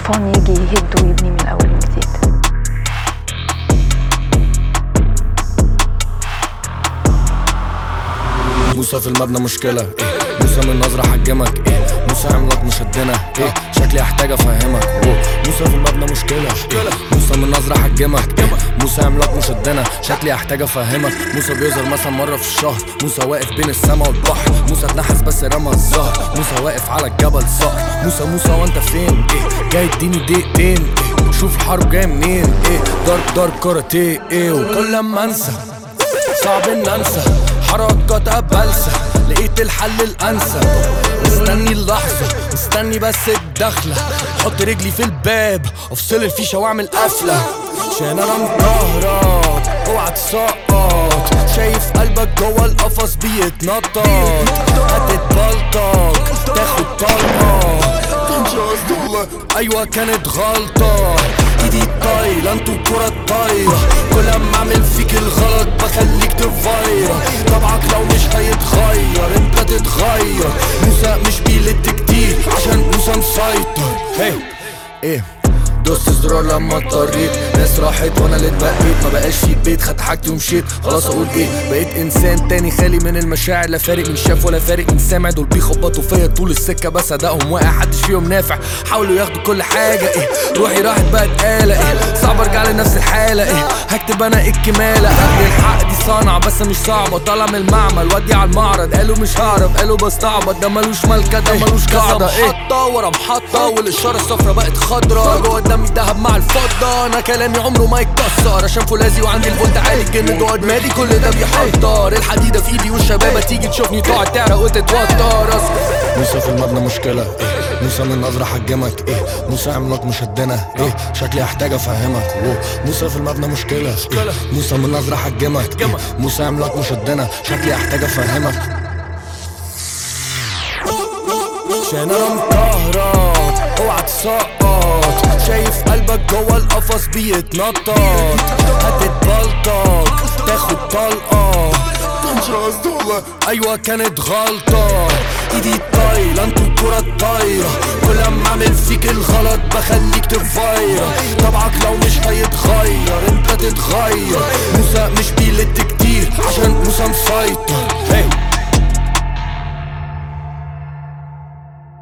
طوفان يجي يهد ويبني من الاول وجديد موسى في المبنى مشكلة إيه موسى من نظرة حجمك إيه موسى عملاق مشدنا إيه شكلي هحتاج أفهمك أوه. موسى في المبنى مشكلة إيه موسى من نظرة حجمك إيه موسى عملاق مشدنا شكلي هحتاج أفهمك موسى بيظهر مثلا مرة في الشهر موسى واقف بين السما والبحر موسى اتنحس بس رمى الزهر موسى واقف على الجبل صقر موسى موسى وانت فين إيه جاي اديني دقيقتين إيه شوف الحرب جاية منين إيه ضرب ضرب كاراتيه إيه وكل لما أنسى صعب ان انسى حركات ابلسة لقيت الحل الانسب مستني اللحظة مستني بس الدخلة احط رجلي في الباب افصل الفيشة واعمل قفلة عشان انا مكهرب اوعى تسقط شايف قلبك جوه القفص بيتنطط هتتبلطج تاخد طلقة كانش قصدي والله ايوه كانت غلطة ايدي طايلة انتوا الكرة الطايرة كل ما اعمل فيك الغلط بخليك تفايرة طبعك لو مش هيتغير انت تتغير موسى مش بيلت كتير عشان موسى مسيطر هي ايه دوست زرار لما اضطريت ناس راحت وانا اللي اتبقيت ما بقاش في بيت خدت حاجتي ومشيت خلاص اقول ايه بقيت انسان تاني خالي من المشاعر لا فارق من شاف ولا فارق من سامع دول بيخبطوا فيا طول السكه بس ادائهم واقع حدش فيهم نافع حاولوا ياخدوا كل حاجه ايه روحي راحت بقت آلة ايه صعب ارجع لنفس الحاله ايه هكتب انا الكماله اخد الحق دي صنعه بس مش صعبه طالع من المعمل ودي على المعرض قالوا مش هعرف قالوا بستعبط ده ملوش ملكه ده ملوش قاعده ايه محطه ورا محطه والاشاره الصفرا بقت خضرا جوه دمي دهب مع الفضه انا كلامي عمره ما يتكسر عشان فولاذي وعندي الفولت عالي الجن جوه دماغي كل ده بيحضر الحديده في ايدي والشبابه تيجي تشوفني تقعد تعرق وتتوتر أص- موسى في المبنى مشكلة إيه موسى من نظرة حجمك إيه موسى عملاق مشدنا إيه شكلي هحتاج أفهمك أوه. موسى في المبنى مشكلة إيه موسى من نظرة حجمك إيه موسى عملاق مشدنا شكلي هحتاج أفهمك عشان انا مكهرب اوعى تسقط شايف قلبك جوه القفص بيتنطط هتتبلطج تاخد طلقة كانش قصدي والله ايوه كانت غلطة ايدي طايلة انتوا الكرة الطايرة كل ما اعمل فيك الغلط بخليك تفايرة طبعك لو مش هيتغير انت تتغير موسى مش بيلت كتير عشان موسى مسيطر